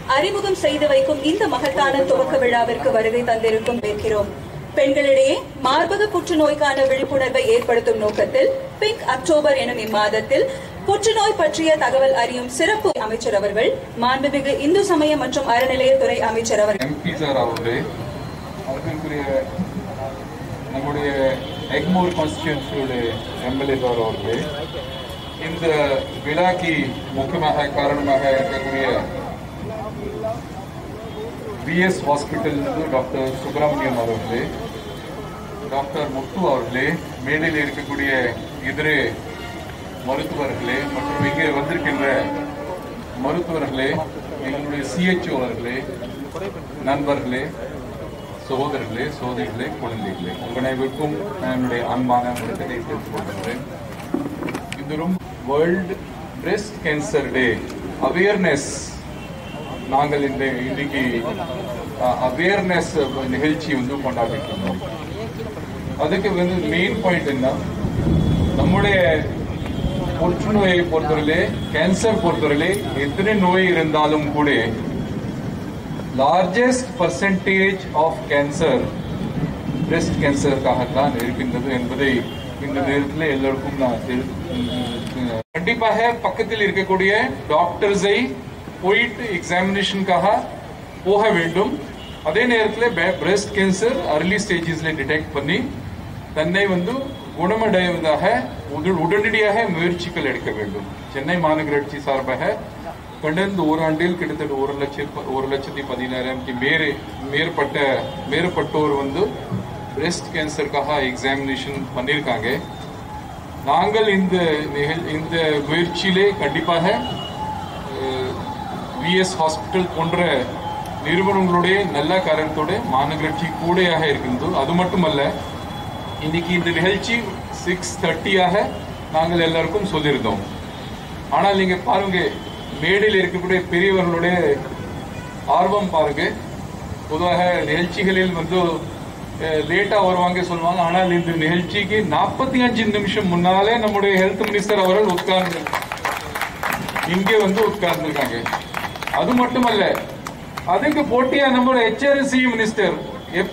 அறிமுகம் செய்து வைக்கும் இந்த மகத்தான துவக்க விழாவிற்கு வருகை தந்திருக்கும் இருக்கிறோம் பெண்களிடையே மார்பக புற்றுநோய்க்கான விழிப்புணர்வை ஏற்படுத்தும் நோக்கத்தில் பிங்க் அக்டோபர் எனும் இம்மாதத்தில் புற்றுநோய் பற்றிய தகவல் அறியும் சிறப்பு அமைச்சர் அவர்கள் மாண்புமிகு இந்து சமய மற்றும் அறநிலையத்துறை அமைச்சர் அவர்கள் எம்பி சார் அவர்களே அதற்குரிய நம்முடைய எக்மோர் கான்ஸ்டிடியூன்சியுடைய எம்எல்ஏ சார் அவர்களே இந்த விழாக்கு முக்கியமாக காரணமாக இருக்கக்கூடிய பிஎஸ் ஹாஸ்பிட்டல் டாக்டர் சுப்பிரமணியம் அவர்களே டாக்டர் முத்து அவர்களே மேடையில் இருக்கக்கூடிய இதர மருத்துவர்களே மற்றும் இங்கே வந்திருக்கின்ற மருத்துவர்களே எங்களுடைய சிஹெச்ஓ அவர்களே நண்பர்களே சகோதரர்களே சகோதரிகளே குழந்தைகளே உங்கள் அனைவருக்கும் நான் என்னுடைய அன்பான வணக்கத்தை தெரிவித்துக் கொள்கிறேன் இது ரொம்ப world breast cancer day awareness நாங்கள் இந்த இன்னைக்கு அவேர்னஸ் நிகழ்ச்சி வந்து கொண்டாடிட்டு இருந்தோம் அதுக்கு வந்து மெயின் பாயிண்ட் என்ன நம்முடைய புற்றுநோயை பொறுத்தவரையிலே கேன்சர் பொறுத்தவரையிலே எத்தனை நோய் இருந்தாலும் கூட largest percentage of cancer breast கேன்சருக்காகத்தான் இருக்கின்றது என்பதை இந்த நேரத்தில் எல்லோருக்கும் நான் தெரி- கண்டிப்பாக பக்கத்தில் இருக்கக்கூடிய டாக்டர்ஸை போயிட்டு எக்ஸாமினேஷனுக்காக போக வேண்டும் அதே நேரத்தில் பிரஸ்ட் கேன்சர் அர்லி ஸ்டேஜஸ்ல டிடெக்ட் பண்ணி தன்னை வந்து குணமடைவதாக உட- உடனடியாக முயற்சிகள் எடுக்க வேண்டும் சென்னை மாநகராட்சி சார்பாக கடந்த ஓராண்டில் கிட்டத்தட்ட ஒரு லட்சம் ஒரு லட்சத்தி பதினாயிரம்க்கு மேலே மேற்பட்ட மேற்பட்டோர் வந்து பிரஸ்ட் கேன்சருக்காக எக்ஸாமினேஷன் பண்ணியிருக்காங்க நாங்கள் இந்த நிகழ் இந்த முயற்சியிலே கண்டிப்பாக விஎஸ் ஹாஸ்பிட்டல் போன்ற நிறுவனங்களுடைய நல்ல காரணத்தோட மாநகராட்சி கூடையாக இருக்கின்றது அது மட்டுமல்ல இன்னைக்கு இந்த நிகழ்ச்சி சிக்ஸ் தேர்ட்டியாக நாங்கள் எல்லாருக்கும் சொல்லியிருந்தோம் ஆனால் நீங்க பாருங்க மேடையில் இருக்கக்கூடிய பெரியவர்களுடைய ஆர்வம் பாருங்க பொதுவாக நிகழ்ச்சிகளில் வந்து லேட்டா வருவாங்க சொல்லுவாங்க ஆனால் இந்த நிகழ்ச்சிக்கு நாற்பத்தி அஞ்சு நிமிஷம் முன்னாலே நம்முடைய ஹெல்த் மினிஸ்டர் அவர்கள் உட்கார்ந்து இங்கே வந்து உட்கார்ந்துருக்காங்க அது மட்டுமல்ல அதுக்கு போட்டியா நம்மளோட ஹெச்ஆர்சி மினிஸ்டர் எப்-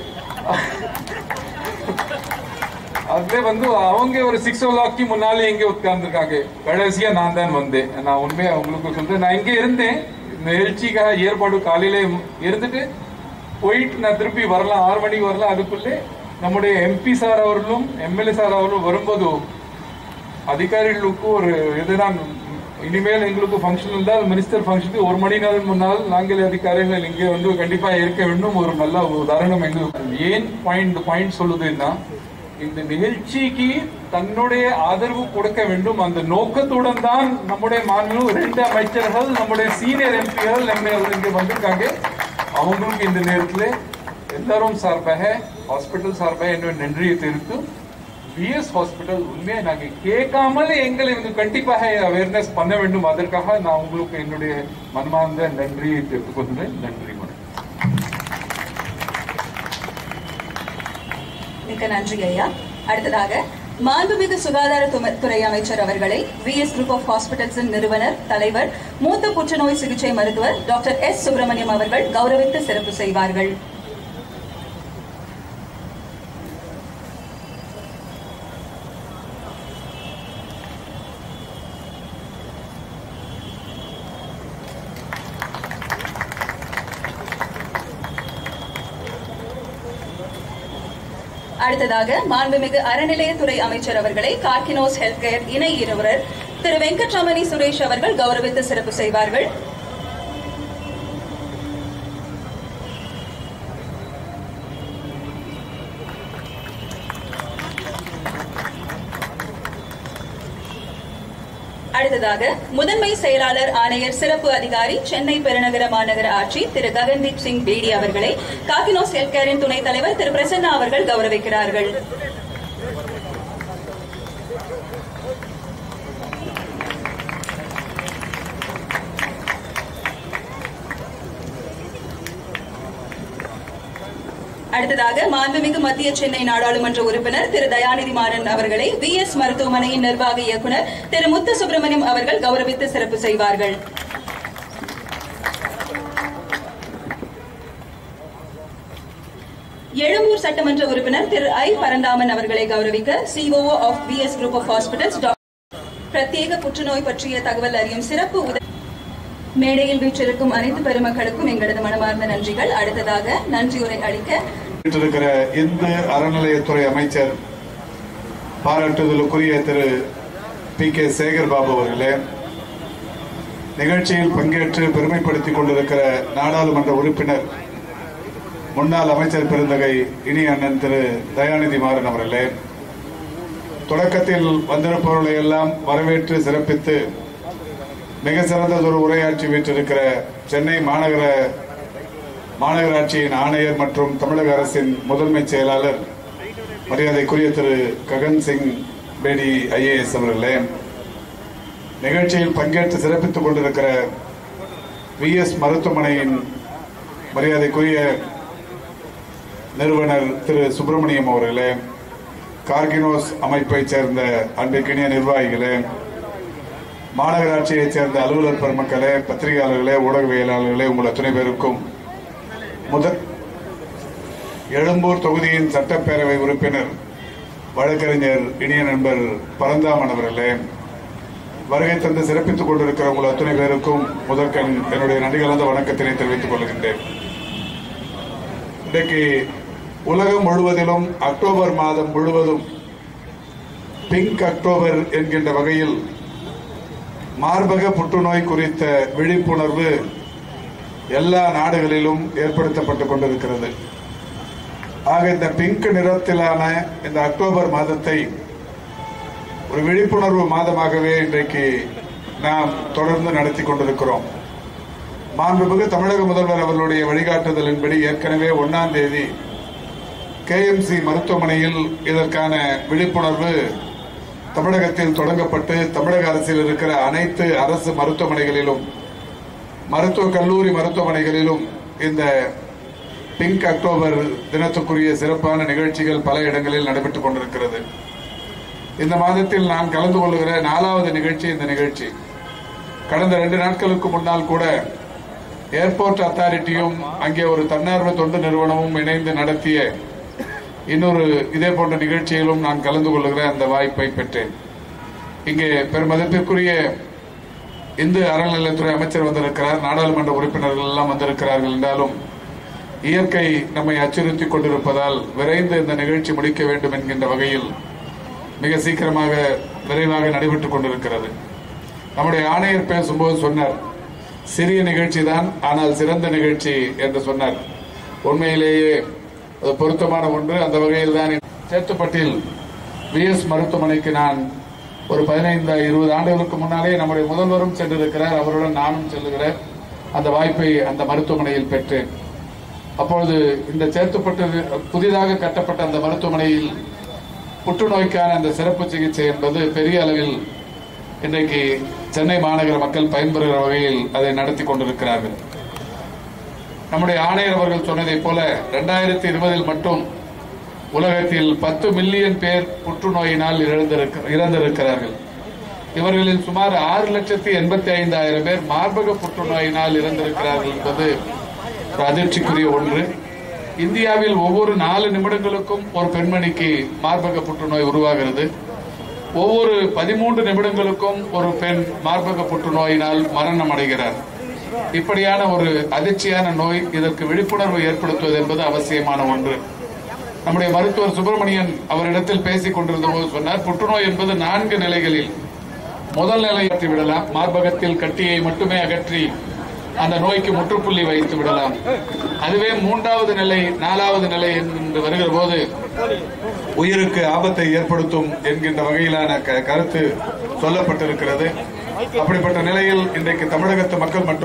அதுல வந்து அவங்க ஒரு சிக்ஸ் ஓ கிளாக்கு முன்னாலே இங்க உட்கார்ந்துருக்காங்க கடைசியா நான் தான் வந்தேன் நான் உண்மையா உங்களுக்கு சொல்றேன் நான் இங்க இருந்தேன் நிகழ்ச்சிக்காக ஏற்பாடு காலையில இருந்துட்டு போயிட்டு நான் திருப்பி வரலாம் ஆறு மணிக்கு வரலாம் அதுக்குள்ளே நம்முடைய எம்பி சார் அவர்களும் எம்எல்ஏ சார் அவர்களும் வரும்போது அதிகாரிகளுக்கு ஒரு இதுதான் இனிமேல் எங்களுக்கு ஃபங்க்ஷன் இருந்தால் மினிஸ்டர் ஃபங்க்ஷனுக்கு ஒரு மணி நேரம் முன்னால் நாங்கள் அதிகாரிகள் இங்கே வந்து கண்டிப்பா இருக்க வேண்டும் ஒரு நல்ல உதாரணம் எங்களுக்கு ஏன் பாயிண்ட் பாயிண்ட் சொல்லுதுன்னா இந்த நிகழ்ச்சிக்கு தன்னுடைய ஆதரவு கொடுக்க வேண்டும் அந்த நோக்கத்துடன் தான் நம்முடைய மாநிலம் ரெண்டு அமைச்சர்கள் நம்முடைய சீனியர் எம்பிகள் எம்எல்ஏ இங்கே வந்திருக்காங்க அவங்களுக்கு இந்த நேரத்தில் எல்லாரும் சார்பாக ஹாஸ்பிட்டல் சார்பாக என்னுடைய நன்றியை தெரிவித்து பிஎஸ் ஹாஸ்பிட்டல் உண்மையை நாங்க கேட்காமல் எங்களை வந்து கண்டிப்பாக அவேர்னஸ் பண்ண வேண்டும் அதற்காக நான் உங்களுக்கு என்னுடைய மனமார்ந்த நன்றியை தெரிவித்துக் கொள்கிறேன் நன்றி வணக்கம் மிக்க நன்றி ஐயா அடுத்ததாக மாண்புமிகு சுகாதார தும- துறை அமைச்சர் அவர்களை விஎஸ் குரூப் ஆஃப் ஹாஸ்பிட்டல்ஸின் நிறுவனர் தலைவர் மூத்த புற்றுநோய் சிகிச்சை மருத்துவர் டாக்டர் எஸ் சுப்பிரமணியம் அவர்கள் கௌரவித்து சிறப்பு செய்வார்கள் அடுத்ததாக மாண்புமிகு அறநிலையத்துறை அமைச்சர் அவர்களை கார்கினோஸ் ஹெல்த் கேர் இணை இருவரர் திரு வெங்கட்ரமணி சுரேஷ் அவர்கள் கௌரவித்து சிறப்பு செய்வார்கள் அடுத்ததாக முதன்மை செயலாளர் ஆணையர் சிறப்பு அதிகாரி சென்னை பெருநகர மாநகர ஆட்சி திரு ககன்தீப் சிங் பேடி அவர்களை காக்கினோஸ் ஹெல்த் கேரின் துணைத் தலைவர் திரு பிரசன்னா அவர்கள் கௌரவிக்கிறார்கள் அடுத்ததாக மாண்புமிகு மத்திய சென்னை நாடாளுமன்ற உறுப்பினர் திரு தயாநிதி மாறன் அவர்களை வி எஸ் மருத்துவமனையின் நிர்வாக இயக்குனர் திரு முத்து சுப்பிரமணியம் அவர்கள் கௌரவித்து சிறப்பு செய்வார்கள் எழும்பூர் சட்டமன்ற உறுப்பினர் திரு ஐ பரந்தாமன் அவர்களை கௌரவிக்க COO of BS group of hospitals பிரத்யேக புற்றுநோய் பற்றிய தகவல் அறியும் சிறப்பு உதவி மேடையில் வீற்றிருக்கும் அனைத்து பெருமக்களுக்கும் எங்களது மனமார்ந்த நன்றிகள் அடுத்ததாக நன்றியுரை அளிக்க இருக்கிற இந்து அறநிலையத்துறை அமைச்சர் பாராட்டுதலுக்குரிய திரு பி கே சேகர் பாபு அவர்களே நிகழ்ச்சியில் பங்கேற்று பெருமைப்படுத்திக் கொண்டிருக்கிற நாடாளுமன்ற உறுப்பினர் முன்னாள் அமைச்சர் பெருந்தகை இனி அண்ணன் திரு தயாநிதி மாறன் அவர்களே தொடக்கத்தில் வந்திருப்பவர்களை எல்லாம் வரவேற்று சிறப்பித்து மிக சிறந்ததொரு உரையாற்றி வீற்றிருக்கிற சென்னை மாநகர மாநகராட்சியின் ஆணையர் மற்றும் தமிழக அரசின் முதன்மை செயலாளர் மரியாதைக்குரிய திரு ககன் சிங் பேடி ஐஏஎஸ் அவர்களே நிகழ்ச்சியில் பங்கேற்று சிறப்பித்துக் கொண்டிருக்கிற வி எஸ் மருத்துவமனையின் மரியாதைக்குரிய நிறுவனர் திரு சுப்பிரமணியம் அவர்களே கார்கினோஸ் அமைப்பைச் சேர்ந்த அன்பிற்கினிய நிர்வாகிகளே மாநகராட்சியைச் சேர்ந்த அலுவலர் பெருமக்களே பத்திரிகையாளர்களே ஊடகவியலாளர்களே உங்கள் அத்தனை பேருக்கும் முதல் எழும்பூர் தொகுதியின் சட்டப்பேரவை உறுப்பினர் வழக்கறிஞர் இனிய நண்பர் பரந்தாமன் அவர்களே வருகை தந்து சிறப்பித்துக் கொண்டிருக்கிற உங்கள் அத்தனை பேருக்கும் முதற்கண் என்னுடைய நன்றி கலந்த வணக்கத்தினை தெரிவித்துக் கொள்கின்றேன் இன்றைக்கு உலகம் முழுவதிலும் அக்டோபர் மாதம் முழுவதும் பிங்க் அக்டோபர் என்கின்ற வகையில் மார்பக புற்றுநோய் குறித்த விழிப்புணர்வு எல்லா நாடுகளிலும் ஏற்படுத்தப்பட்டுக் கொண்டிருக்கிறது ஆக இந்த பிங்க் நிறத்திலான இந்த அக்டோபர் மாதத்தை ஒரு விழிப்புணர்வு மாதமாகவே இன்றைக்கு நாம் தொடர்ந்து நடத்தி கொண்டிருக்கிறோம் மாண்புமிகு தமிழக முதல்வர் அவர்களுடைய வழிகாட்டுதலின்படி ஏற்கனவே ஒன்னாம் தேதி கேஎம்சி மருத்துவமனையில் இதற்கான விழிப்புணர்வு தமிழகத்தில் தொடங்கப்பட்டு தமிழக அரசில் இருக்கிற அனைத்து அரசு மருத்துவமனைகளிலும் மருத்துவ கல்லூரி மருத்துவமனைகளிலும் இந்த பிங்க் அக்டோபர் தினத்துக்குரிய சிறப்பான நிகழ்ச்சிகள் பல இடங்களில் நடைபெற்றுக் கொண்டிருக்கிறது இந்த மாதத்தில் நான் கலந்து கொள்ளுகிற நாலாவது நிகழ்ச்சி இந்த நிகழ்ச்சி கடந்த ரெண்டு நாட்களுக்கு முன்னால் கூட ஏர்போர்ட் அத்தாரிட்டியும் அங்கே ஒரு தன்னார்வ தொண்டு நிறுவனமும் இணைந்து நடத்திய இன்னொரு இதே போன்ற நிகழ்ச்சியிலும் நான் கலந்து கொள்ளுகிற அந்த வாய்ப்பை பெற்றேன் இங்கே பெருமதிப்பிற்குரிய இந்து அறநிலையத்துறை அமைச்சர் வந்திருக்கிறார் நாடாளுமன்ற உறுப்பினர்கள் எல்லாம் வந்திருக்கிறார்கள் என்றாலும் இயற்கை நம்மை அச்சுறுத்திக் கொண்டிருப்பதால் விரைந்து இந்த நிகழ்ச்சி முடிக்க வேண்டும் என்கின்ற வகையில் மிக சீக்கிரமாக விரைவாக நடைபெற்றுக் கொண்டிருக்கிறது நம்முடைய ஆணையர் பேசும்போது சொன்னார் சிறிய நிகழ்ச்சி தான் ஆனால் சிறந்த நிகழ்ச்சி என்று சொன்னார் உண்மையிலேயே அது பொருத்தமான ஒன்று அந்த வகையில் தான் சேத்துப்பட்டில் விஎஸ் மருத்துவமனைக்கு நான் ஒரு பதினைந்து இருபது ஆண்டுகளுக்கு முன்னாலே நம்முடைய முதல்வரும் சென்றிருக்கிறார் அவருடன் நானும் செல்லுகிறேன் அந்த வாய்ப்பை அந்த மருத்துவமனையில் பெற்றேன் அப்பொழுது இந்த சேத்துப்பட்டு புதிதாக கட்டப்பட்ட அந்த மருத்துவமனையில் புற்றுநோய்க்கான அந்த சிறப்பு சிகிச்சை என்பது பெரிய அளவில் இன்றைக்கு சென்னை மாநகர மக்கள் பயன்பெறுகிற வகையில் அதை நடத்தி கொண்டிருக்கிறார்கள் நம்முடைய ஆணையர் அவர்கள் சொன்னதைப் போல இரண்டாயிரத்தி இருபதில் மட்டும் உலகத்தில் பத்து மில்லியன் பேர் புற்றுநோயினால் இறந்திருக்க- இறந்திருக்கிறார்கள் இவர்களில் சுமார் ஆறு லட்சத்தி எண்பத்தி ஐந்தாயிரம் பேர் மார்பக புற்றுநோயினால் இறந்திருக்கிறார்கள் என்பது ஒரு அதிர்ச்சிக்குரிய ஒன்று இந்தியாவில் ஒவ்வொரு நாலு நிமிடங்களுக்கும் ஒரு பெண்மணிக்கு மார்பக புற்றுநோய் உருவாகிறது ஒவ்வொரு பதிமூன்று நிமிடங்களுக்கும் ஒரு பெண் மார்பக புற்றுநோயினால் மரணம் அடைகிறார் இப்படியான ஒரு அதிர்ச்சியான நோய் இதற்கு விழிப்புணர்வு ஏற்படுத்துவது என்பது அவசியமான ஒன்று நம்முடைய மருத்துவர் சுப்பிரமணியன் அவரிடத்தில் பேசிக் கொண்டிருந்த போது சொன்னார் புற்றுநோய் என்பது நான்கு நிலைகளில் முதல் நிலை அகற்றி விடலாம் மார்பகத்தில் கட்டியை மட்டுமே அகற்றி அந்த நோய்க்கு முற்றுப்புள்ளி வைத்து விடலாம் அதுவே மூன்றாவது நிலை நாலாவது நிலை என்று வருகிற போது உயிருக்கு ஆபத்தை ஏற்படுத்தும் என்கின்ற வகையிலான க- கருத்து சொல்லப்பட்டிருக்கிறது அப்படிப்பட்ட நிலையில் இன்றைக்கு தமிழகத்து மக்கள் மட்டும்